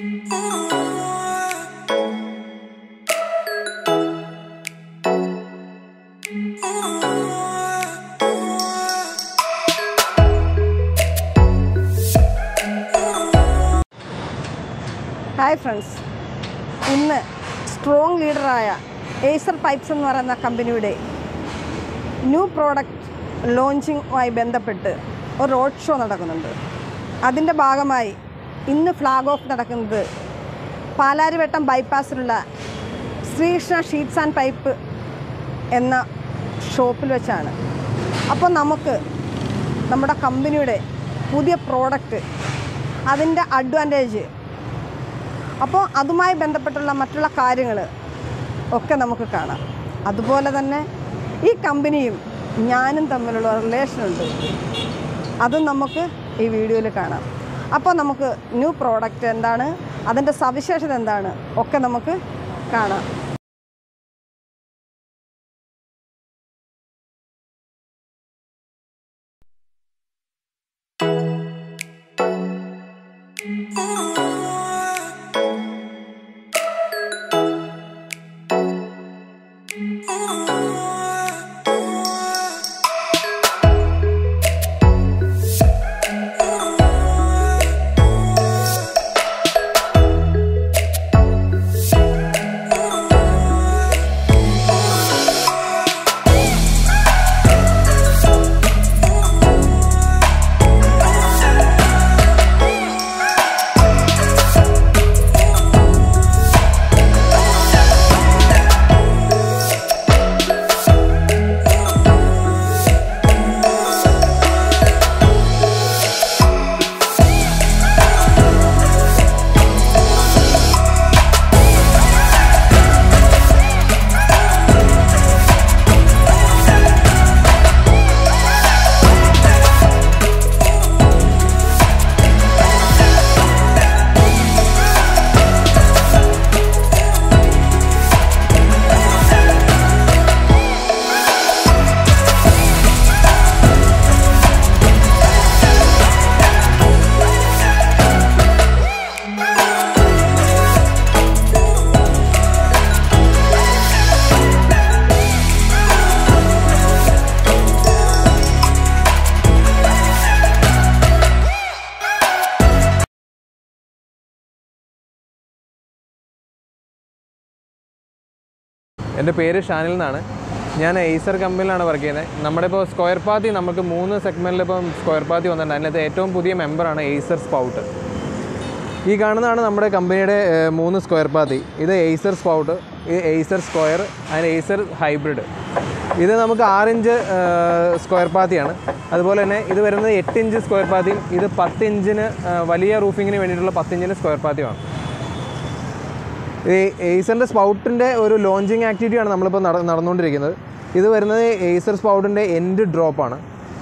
Hi friends ഇന്ന് strong ലീഡറായ Acer pipes എന്ന് പറയുന്ന കമ്പനിയുടെ ന്യൂ പ്രോഡക്റ്റ് ലോഞ്ചിങ്ങുമായി ബന്ധപ്പെട്ട് ഒരു റോഡ് ഷോ നടക്കുന്നുണ്ട് അതിൻ്റെ ഭാഗമായി ഇന്ന് ഫ്ലാഗ് ഓഫ് നടക്കുന്നത് പാലാരിവട്ടം ബൈപ്പാസിലുള്ള ശ്രീകൃഷ്ണ ഷീറ്റ്സ് ആൻഡ് പൈപ്പ് എന്ന ഷോപ്പിൽ വെച്ചാണ് അപ്പോൾ നമുക്ക് നമ്മുടെ കമ്പനിയുടെ പുതിയ പ്രോഡക്റ്റ് അതിൻ്റെ അഡ്വാൻറ്റേജ് അപ്പോൾ അതുമായി ബന്ധപ്പെട്ടുള്ള മറ്റുള്ള കാര്യങ്ങൾ ഒക്കെ നമുക്ക് കാണാം അതുപോലെ തന്നെ ഈ കമ്പനിയും ഞാനും തമ്മിലുള്ള റിലേഷനുണ്ട് അതും നമുക്ക് ഈ വീഡിയോയിൽ കാണാം അപ്പോൾ നമുക്ക് ന്യൂ പ്രോഡക്റ്റ് എന്താണ് അതിൻ്റെ സവിശേഷത എന്താണ് ഒക്കെ നമുക്ക് കാണാം എൻ്റെ പേര് ഷാനിൽ എന്നാണ് ഞാൻ എയ്സർ കമ്പനിയിലാണ് വർക്ക് ചെയ്യുന്നത് നമ്മുടെ ഇപ്പോൾ സ്ക്വയർ പാത്തി നമുക്ക് മൂന്ന് സെഗ്മെൻറ്റിൽ ഇപ്പം സ്ക്വയർ പാത്തി വന്നിട്ടുണ്ട് അതിനകത്ത് ഏറ്റവും പുതിയ മെമ്പറാണ് എയ്സർ സ്പൗട്ട് ഈ കാണുന്നതാണ് നമ്മുടെ കമ്പനിയുടെ ഏഹ്, മൂന്ന് സ്ക്വയർ പാത്തി ഇത് എയ്സർ സ്പൗട്ട് ഇത് എയ്സർ സ്ക്വയർ അതിന് എയ്സർ ഹൈബ്രിഡ് ഇത് നമുക്ക് ആറിഞ്ച് സ്ക്വയർ പാത്തിയാണ് അതുപോലെ തന്നെ ഇത് വരുന്നത് എട്ട് ഇഞ്ച് സ്ക്വയർ പാത്തിയും ഇത് പത്ത് ഇഞ്ചിന് ഏഹ്, വലിയ റൂഫിങ്ങിന് വേണ്ടിയിട്ടുള്ള പത്ത് ഇഞ്ചിന് സ്ക്വയർ പാത്തിയുമാണ് ഈ എയ്സറിൻ്റെ സ്പൗട്ടിൻ്റെ ഒരു ലോഞ്ചിങ് ആക്ടിവിറ്റിയാണ് നമ്മളിപ്പോൾ നട നടന്നുകൊണ്ടിരിക്കുന്നത് ഇത് വരുന്നത് എയ്സർ സ്പൗട്ടിൻ്റെ എൻഡ് ഡ്രോപ്പാണ്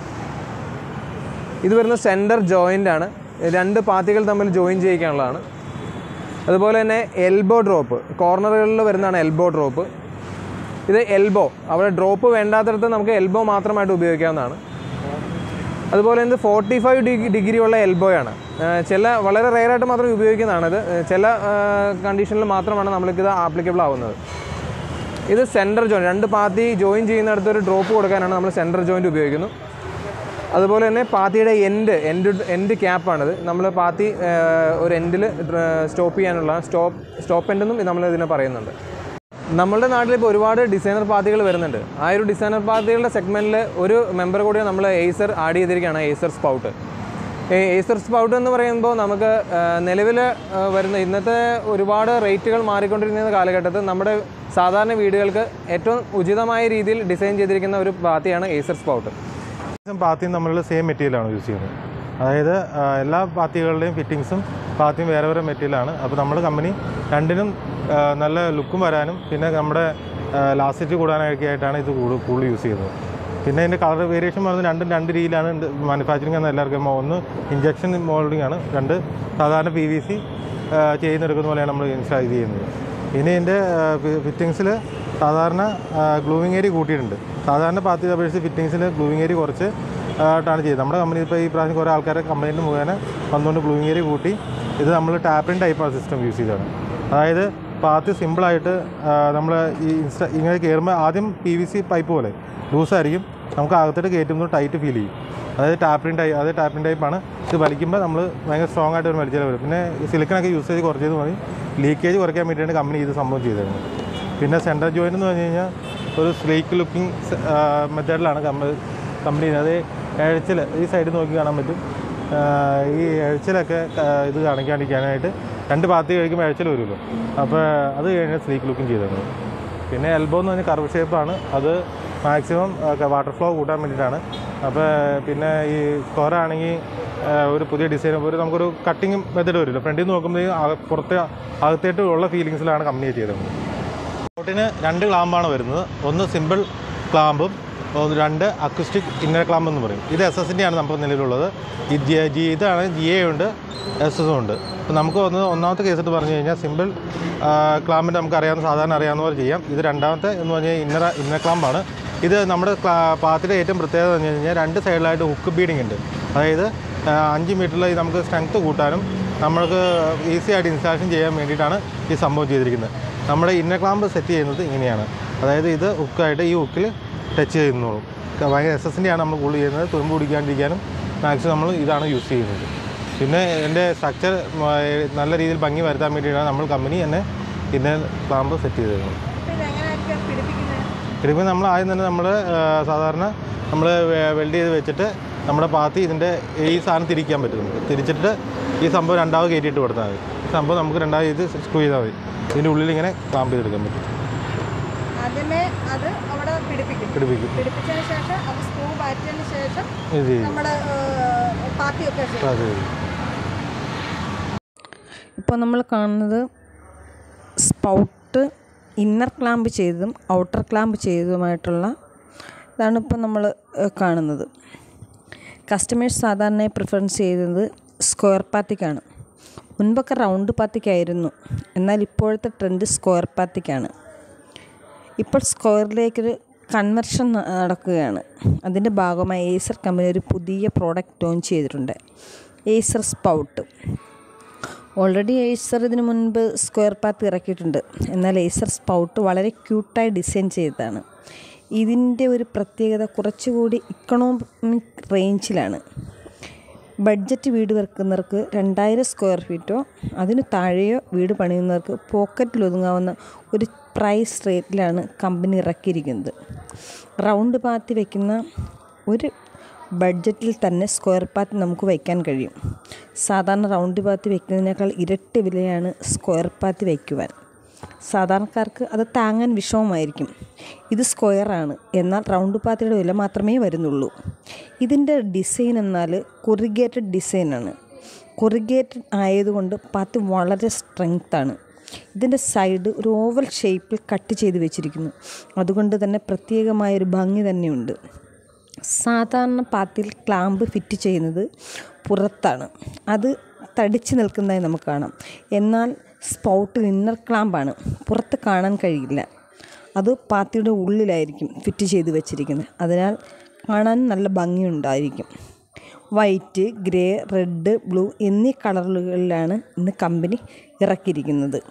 ഇത് വരുന്നത് സെൻറ്റർ ജോയിൻ്റ് ആണ് രണ്ട് പാത്തികൾ തമ്മിൽ ജോയിൻ ചെയ്യിക്കാനുള്ളതാണ് അതുപോലെ തന്നെ എൽബോ ഡ്രോപ്പ് കോർണറുകളിൽ വരുന്നതാണ് എൽബോ ഡ്രോപ്പ് ഇത് എൽബോ അവിടെ ഡ്രോപ്പ് വേണ്ടാത്തടത്ത് നമുക്ക് എൽബോ മാത്രമായിട്ട് ഉപയോഗിക്കാവുന്നതാണ് അതുപോലെ ഇത് ഫോർട്ടി ഫൈവ് ഡിഗ്രി ഡിഗ്രി ഉള്ള എൽബോയാണ് ചില വളരെ റെയറായിട്ട് മാത്രം ഉപയോഗിക്കുന്നതാണ് ഇത് ഏഹ് ചില കണ്ടീഷനിൽ മാത്രമാണ് നമ്മൾക്കിത് ആപ്ലിക്കബിൾ ആവുന്നത് ഇത് സെൻറ്റർ ജോയിൻറ്റ് രണ്ട് പാത്തി ജോയിൻ ചെയ്യുന്നിടത്ത് ഒരു ഡ്രോപ്പ് കൊടുക്കാനാണ് നമ്മൾ സെൻറ്റർ ജോയിൻറ്റ് ഉപയോഗിക്കുന്നു അതുപോലെ തന്നെ പാത്തിയുടെ എൻഡ് എൻഡ് എൻഡ് ക്യാപ്പാണിത് നമ്മൾ പാത്തി ഏഹ് ഒരു എൻഡിൽ സ്റ്റോപ്പ് ചെയ്യാനുള്ള സ്റ്റോപ്പ് സ്റ്റോപ്പ് എൻഡെന്നും നമ്മൾ ഇതിനെ പറയുന്നുണ്ട് നമ്മളുടെ നാട്ടിൽ ഇപ്പോൾ ഒരുപാട് ഡിസൈനർ പാത്തികൾ വരുന്നുണ്ട് ആ ഒരു ഡിസൈനർ പാത്തികളുടെ സെഗ്മെൻറ്റിൽ ഒരു മെമ്പർ കൂടി നമ്മൾ എയ്സർ ആഡ് ചെയ്തിരിക്കുകയാണ് എയ്സർ സ്പൗട്ട് എയ്സർ സ്പൗട്ട് എന്ന് പറയുമ്പോൾ നമുക്ക് നിലവിൽ വരുന്ന ഇന്നത്തെ ഒരുപാട് റേറ്റുകൾ മാറിക്കൊണ്ടിരിക്കുന്ന കാലഘട്ടത്തിൽ നമ്മുടെ സാധാരണ വീടുകൾക്ക് ഏറ്റവും ഉചിതമായ രീതിയിൽ ഡിസൈൻ ചെയ്തിരിക്കുന്ന ഒരു പാത്തിയാണ് എയ്സർ സ്പൗട്ട് പാത്തിയും തമ്മിലുള്ള സെയിം മെറ്റീരിയലാണ് യൂസ് ചെയ്യുന്നത് അതായത് ആ, എല്ലാ പാത്തികളുടെയും ഫിറ്റിങ്സും പാത്തിയും വേറെ വേറെ മെറ്റീരിയലാണ് അപ്പോൾ നമ്മുടെ കമ്പനി രണ്ടിനും ആ, നല്ല ലുക്കും വരാനും പിന്നെ നമ്മുടെ ലാസ്റ്റിറ്റ് കൂടാനൊക്കെ ആയിട്ടാണ് ഇത് കൂടുതൽ കൂടുതൽ യൂസ് ചെയ്യുന്നത് പിന്നെ ഇതിൻ്റെ കളർ വേരിയേഷൻ പറയുന്നത് രണ്ടും രണ്ട് രീതിയിലാണ് മാനുഫാക്ചറിങ് എന്ന് എല്ലാവർക്കും അറിയാം. ഒന്ന് ഇഞ്ചക്ഷൻ മോൾഡിംഗ് ആണ് രണ്ട് സാധാരണ പി വി സി ചെയ്യുന്നെടുക്കുന്ന പോലെയാണ് നമ്മൾ ഇൻസ്റ്റാൾ ചെയ്യുന്നത് ഇനി ഇതിൻ്റെ ഫിറ്റിങ്സിൽ സാധാരണ ഗ്ലൂവിങ് ഏരിയ കൂട്ടിയിട്ടുണ്ട് സാധാരണ പാത്തി അപേക്ഷിച്ച് ഫിറ്റിങ്സിൽ ഗ്ലൂവിങ് ഏരിയ കുറച്ച് ആയിട്ടാണ് ചെയ്തത് നമ്മുടെ കമ്പനി ഇപ്പോൾ ഈ പ്രാവശ്യം കുറേ ആൾക്കാരെ കംപ്ലയിൻറ്റ് മുഖേന വന്നുകൊണ്ട് ഗ്ലൂയിങ് കൂട്ടി ഇത് നമ്മൾ ടാപ്പിൻ ടൈപ്പ് സിസ്റ്റം യൂസ് ചെയ്തതാണ് അതായത് പാത്ത് സിമ്പിളായിട്ട് നമ്മൾ ഈ ഇൻസ്റ്റ ഇങ്ങനെ കയറുമ്പോൾ ആദ്യം പി വി സി പൈപ്പ് പോലെ ലൂസായിരിക്കും നമുക്ക് അകത്തോട്ട് കയറ്റുമ്പോൾ ടൈറ്റ് ഫീൽ ചെയ്യും അതായത് ടാപ്പിൻ ടൈപ്പ് അത് ടാപ്പിൻ ടൈപ്പാണ് ഇത് വലിക്കുമ്പോൾ നമ്മൾ ഭയങ്കര സ്ട്രോങ് ആയിട്ട് ഒരു വലിച്ചാൽ വരും പിന്നെ സിലിക്കണൊക്കെ യൂസേജ് കുറച്ചത് മതി ലീക്കേജ് കുറയ്ക്കാൻ വേണ്ടിയാണ് കമ്പനി ഇത് സംഭവം ചെയ്തിരുന്നത് പിന്നെ സെൻട്രൽ ജോയിൻ്റ് എന്ന് പറഞ്ഞു കഴിഞ്ഞാൽ ഒരു സ്ലീക്ക് ലുക്കിംഗ് മെത്തേഡിലാണ് കമ്പനി കമ്പനി അത് എഴച്ചിൽ ഈ സൈഡിൽ നോക്കി കാണാൻ പറ്റും ആ, ഈ എഴച്ചിലൊക്കെ ആ, ഇത് കാണിക്കാണ്ടിരിക്കാനായിട്ട് രണ്ട് പാത്തി കഴിക്കുമ്പോൾ എഴച്ചിൽ വരുമല്ലോ അപ്പോൾ അത് കഴിഞ്ഞാൽ സ്ലീക്ക് ലുക്കിംഗ് ചെയ്തത് പിന്നെ എൽബോ എന്ന് പറഞ്ഞാൽ കർവ് ഷേപ്പാണ് അത് മാക്സിമം വാട്ടർ ഫ്ലോ കൂട്ടാൻ വേണ്ടിയിട്ടാണ് അപ്പോൾ പിന്നെ ഈ സ്ക്വയർ ആണെങ്കിൽ ഒരു പുതിയ ഡിസൈൻ ഒരു നമുക്കൊരു കട്ടിങ് മെത്തേഡ് വരുമല്ലോ ഫ്രണ്ടിൽ നിന്ന് നോക്കുമ്പോൾ പുറത്തെ അകത്തേട്ട് ഉള്ള ഫീലിങ്സിലാണ് കമ്പനി ചെയ്തത് ബോട്ടിന് രണ്ട് ക്ലാമ്പാണ് വരുന്നത് ഒന്ന് സിമ്പിൾ ക്ലാമ്പും ഒന്ന് രണ്ട് അക്വിസ്റ്റിക് ഇന്നർ ക്ലാമ്പ് എന്ന് പറയും ഇത് എസ് എസിൻ്റെ ആണ് നമുക്ക് നിലവിലുള്ളത് ഈ ജി ജി ഇതാണ് ജി എ ഉണ്ട് എസ് എസും ഉണ്ട് അപ്പോൾ നമുക്ക് ഒന്ന് ഒന്നാമത്തെ കേസിട്ട് പറഞ്ഞു കഴിഞ്ഞാൽ സിമ്പിൾ ക്ലാമ്പിൻ്റെ നമുക്ക് അറിയാവുന്ന സാധാരണ അറിയാവുന്ന പോലെ ചെയ്യാം ഇത് രണ്ടാമത്തെ എന്ന് പറഞ്ഞാൽ ഇന്നർ ഇന്നർ ക്ലാമ്പാണ് ഇത് നമ്മുടെ ക്ലാ- പാത്തിൻ്റെ ഏറ്റവും പ്രത്യേകത എന്ന് പറഞ്ഞു കഴിഞ്ഞാൽ രണ്ട് സൈഡിലായിട്ട് ഹുക്ക് ബീഡിംഗ് ഉണ്ട് അതായത് ആ, അഞ്ച് മീറ്ററിൽ നമുക്ക് സ്ട്രെങ്ത് കൂട്ടാനും നമ്മൾക്ക് ഈസി ആയിട്ട് ഇൻസ്റ്റാളേഷൻ ചെയ്യാൻ വേണ്ടിയിട്ടാണ് ഈ സംഭവം ചെയ്തിരിക്കുന്നത് നമ്മുടെ ഇന്നർ ക്ലാമ്പ് സെറ്റ് ചെയ്യുന്നത് ഇങ്ങനെയാണ് അതായത് ഇത് ഹുക്കായിട്ട് ഈ ഹുക്കിൽ ടച്ച് ചെയ്യുന്നുള്ളൂ ഭയങ്കര എസ് എസിൻ്റെ ആണ് നമ്മൾ കൂടുതൽ ചെയ്യുന്നത് തുരുമ്പ് പിടിക്കാണ്ടിരിക്കാനും മാക്സിമം നമ്മൾ ഇതാണ് യൂസ് ചെയ്യുന്നത് പിന്നെ എൻ്റെ സ്ട്രക്ചർ നല്ല രീതിയിൽ ഭംഗി വരുത്താൻ വേണ്ടിയിട്ടാണ് നമ്മൾ കമ്പനി തന്നെ ഇന്നർ ക്ലാമ്പ് സെറ്റ് ചെയ്തിരുന്നത് ഇതെങ്ങനെയായിരിക്കും പിടിപ്പിക്കുന്നത് ഇതിപ്പോൾ നമ്മൾ ആദ്യം തന്നെ നമ്മൾ സാധാരണ നമ്മൾ വെൽഡ് ചെയ്ത് വെച്ചിട്ട് നമ്മുടെ പാത്തി ഇതിൻ്റെ ഈ സാധനം തിരിക്കാൻ പറ്റും നമുക്ക് തിരിച്ചിട്ട് ഈ സംഭവം രണ്ടാമത് കയറ്റിയിട്ട് കൊടുത്താൽ മതി ഈ സംഭവം നമുക്ക് രണ്ടാമത് ഇത് സ്ക്രൂ ചെയ്താൽ മതി ഇതിൻ്റെ ഉള്ളിൽ ഇങ്ങനെ ക്ലാമ്പ് ചെയ്തെടുക്കാൻ പറ്റും ആദ്യമേ അത് അവിടെ പിടിപ്പിക്കും പിടിപ്പിക്കും പിടിപ്പിച്ചതിന് ശേഷം അത് സ്ക്രൂ മാറ്റിയതിന് ശേഷം ഇത് ചെയ്യും നമ്മുടെ പാത്തിയൊക്കെ അത് ചെയ്യും ഇപ്പോൾ നമ്മൾ കാണുന്നത് സ്പൗട്ട് ഇന്നർ ക്ലാമ്പ് ചെയ്തതും ഔട്ടർ ക്ലാമ്പ് ചെയ്തതുമായിട്ടുള്ള ഇതാണ് ഇപ്പോൾ നമ്മൾ കാണുന്നത് കസ്റ്റമേഴ്സ് സാധാരണയായി പ്രിഫറൻസ് ചെയ്യുന്നത് സ്ക്വയർ പാത്തിക്കാണ് മുൻപൊക്കെ റൗണ്ട് പാത്തിക്കായിരുന്നു എന്നാൽ ഇപ്പോഴത്തെ ട്രെൻഡ് സ്ക്വയർ പാത്തിക്കാണ് ഇപ്പോൾ സ്ക്വയറിലേക്കൊരു കൺവെർഷൻ ന- നടക്കുകയാണ് അതിൻ്റെ ഭാഗമായി ഏസർ കമ്പനി ഒരു പുതിയ പ്രോഡക്റ്റ് ലോഞ്ച് ചെയ്തിട്ടുണ്ട് ഏസർ സ്പൗട്ട് ഓൾറെഡി ഏസർ ഇതിനു മുൻപ് സ്ക്വയർ പാത്ത് ഇറക്കിയിട്ടുണ്ട് എന്നാൽ ഏസർ സ്പൗട്ട് വളരെ ക്യൂട്ടായി ഡിസൈൻ ചെയ്തതാണ് ഇതിൻ്റെ ഒരു പ്രത്യേകത കുറച്ചുകൂടി ഇക്കണോമിക് റേഞ്ചിലാണ് ബഡ്ജറ്റ് വീട് വെക്കുന്നവർക്ക് രണ്ടായിരം സ്ക്വയർ ഫീറ്റോ അതിന് താഴെയോ വീട് പണിയുന്നവർക്ക് പോക്കറ്റിൽ ഒതുങ്ങാവുന്ന ഒരു പ്രൈസ് റേറ്റിലാണ് കമ്പനി ഇറക്കിയിരിക്കുന്നത് റൗണ്ട് പാത്തി വയ്ക്കുന്ന ഒരു ബഡ്ജറ്റിൽ തന്നെ സ്ക്വയർ പാത്തി നമുക്ക് വയ്ക്കാൻ കഴിയും സാധാരണ റൗണ്ട് പാത്തി വയ്ക്കുന്നതിനേക്കാൾ ഇരട്ടി വിലയാണ് സ്ക്വയർ പാത്തി വയ്ക്കുവാൻ സാധാരണക്കാർക്ക് അത് താങ്ങാൻ വിഷമമായിരിക്കും ഇത് സ്ക്വയറാണ് എന്നാൽ റൗണ്ട് പാത്തിയുടെ വില മാത്രമേ വരുന്നുള്ളൂ ഇതിൻ്റെ ഡിസൈൻ എന്നാൽ കൊറിഗേറ്റഡ് ഡിസൈനാണ് കൊറിഗേറ്റഡ് ആയതുകൊണ്ട് പാത്തി വളരെ സ്ട്രെങ്ത്താണ് ഇതിൻ്റെ സൈഡ് ഒരു ഓവൽ ഷേപ്പിൽ കട്ട് ചെയ്ത് വെച്ചിരിക്കുന്നു അതുകൊണ്ട് തന്നെ പ്രത്യേകമായൊരു ഭംഗി തന്നെയുണ്ട് സാധാരണ പാത്തിയിൽ ക്ലാമ്പ് ഫിറ്റ് ചെയ്യുന്നത് പുറത്താണ് അത് തടിച്ച് നിൽക്കുന്നതായി നമുക്ക് കാണാം എന്നാൽ സ്പൗട്ടിൽ ഇന്നർ ക്ലാമ്പാണ് പുറത്ത് കാണാൻ കഴിയില്ല അത് പാത്തിയുടെ ഉള്ളിലായിരിക്കും ഫിറ്റ് ചെയ്ത് വെച്ചിരിക്കുന്നത് അതിനാൽ കാണാൻ നല്ല ഭംഗിയുണ്ടായിരിക്കും വൈറ്റ് ഗ്രേ റെഡ് ബ്ലൂ എന്നീ കളറുകളിലാണ് ഇന്ന് കമ്പനി ഇറക്കിയിരിക്കുന്നത്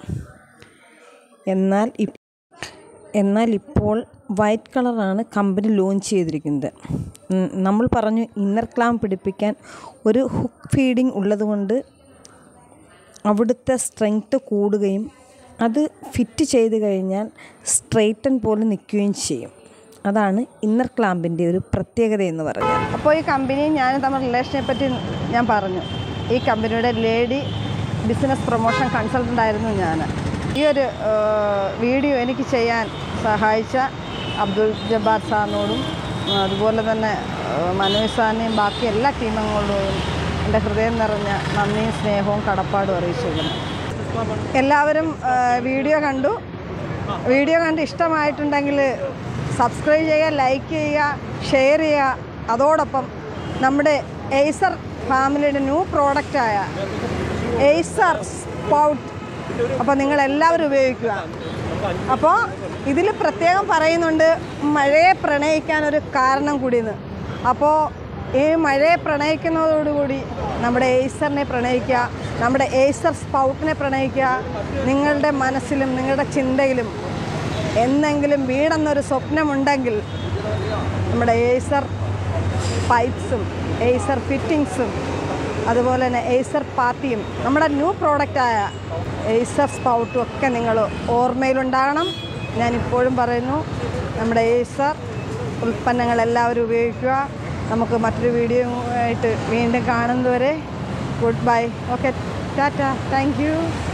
എന്നാൽ ഇ എന്നാൽ ഇപ്പോൾ വൈറ്റ് കളറാണ് കമ്പനി ലോഞ്ച് ചെയ്തിരിക്കുന്നത് ഉം, നമ്മൾ പറഞ്ഞു ഇന്നർ ക്ലാം പിടിപ്പിക്കാൻ ഒരു ഹുക്ക് ഫീഡിംഗ് ഉള്ളതുകൊണ്ട് അവിടുത്തെ സ്ട്രെങ്ത്ത് കൂടുകയും അത് ഫിറ്റ് ചെയ്ത് കഴിഞ്ഞാൽ സ്ട്രെയിറ്റൻ പോലെ നിൽക്കുകയും ചെയ്യും അതാണ് ഇന്നർ ക്ലാമ്പിൻ്റെ ഒരു പ്രത്യേകത എന്ന് പറഞ്ഞാൽ അപ്പോൾ ഈ കമ്പനിയും ഞാനും തമ്മിൽ റിലേഷനെ പറ്റി ഞാൻ പറഞ്ഞു ഈ കമ്പനിയുടെ ലേഡി ബിസിനസ് പ്രൊമോഷൻ കൺസൾട്ടൻ്റ് ആയിരുന്നു ഞാൻ ഈ ഒരു ആ, വീഡിയോ എനിക്ക് ചെയ്യാൻ സഹായിച്ച അബ്ദുൾ ജബ്ബാർ സാറിനോടും ആ, അതുപോലെ തന്നെ ആ, മനോജ് സാറിനെയും ബാക്കി എല്ലാ ടീമംഗങ്ങളോടും എൻ്റെ ഹൃദയം നിറഞ്ഞ നന്ദിയും സ്നേഹവും കടപ്പാടും അറിയിച്ചിരുന്നു എല്ലാവരും ആ, വീഡിയോ കണ്ടു വീഡിയോ കണ്ട് ഇഷ്ടമായിട്ടുണ്ടെങ്കിൽ സബ്സ്ക്രൈബ് ചെയ്യുക ലൈക്ക് ചെയ്യുക ഷെയർ ചെയ്യുക അതോടൊപ്പം നമ്മുടെ എയ്സർ ഫാമിലിയുടെ ന്യൂ പ്രോഡക്റ്റായ എയ്സർ സ്പൗട്ട് അപ്പോൾ നിങ്ങൾ എല്ലാവരും ഉപയോഗിക്കുക അപ്പോൾ ഇതിൽ പ്രത്യേകം പറയുന്നുണ്ട് മഴയെ പ്രണയിക്കാൻ ഒരു കാരണം കൂടിയെന്ന് അപ്പോൾ ഈ മഴയെ പ്രണയിക്കുന്നതോടുകൂടി നമ്മുടെ ഏസറിനെ പ്രണയിക്കുക നമ്മുടെ ഏസർ സ്പൗട്ടിനെ പ്രണയിക്കുക നിങ്ങളുടെ മനസ്സിലും നിങ്ങളുടെ ചിന്തയിലും എന്നെങ്കിലും വീടെന്നൊരു സ്വപ്നമുണ്ടെങ്കിൽ നമ്മുടെ ഏസർ പൈപ്സും ഏസർ ഫിറ്റിങ്സും അതുപോലെ തന്നെ ഏസർ പാർട്ടിയും നമ്മുടെ ന്യൂ പ്രോഡക്റ്റായ ഏസർ സ്പൗട്ടും ഒക്കെ നിങ്ങൾ ഓർമ്മയിലുണ്ടാകണം ഞാൻ ഇപ്പോഴും പറയുന്നു നമ്മുടെ ഏസർ ഉൽപ്പന്നങ്ങൾ എല്ലാവരും ഉപയോഗിക്കുക നമുക്ക് മറ്റൊരു വീഡിയോ ആയിട്ട് വീണ്ടും കാണുന്നതുവരെ good bye okay tata thank U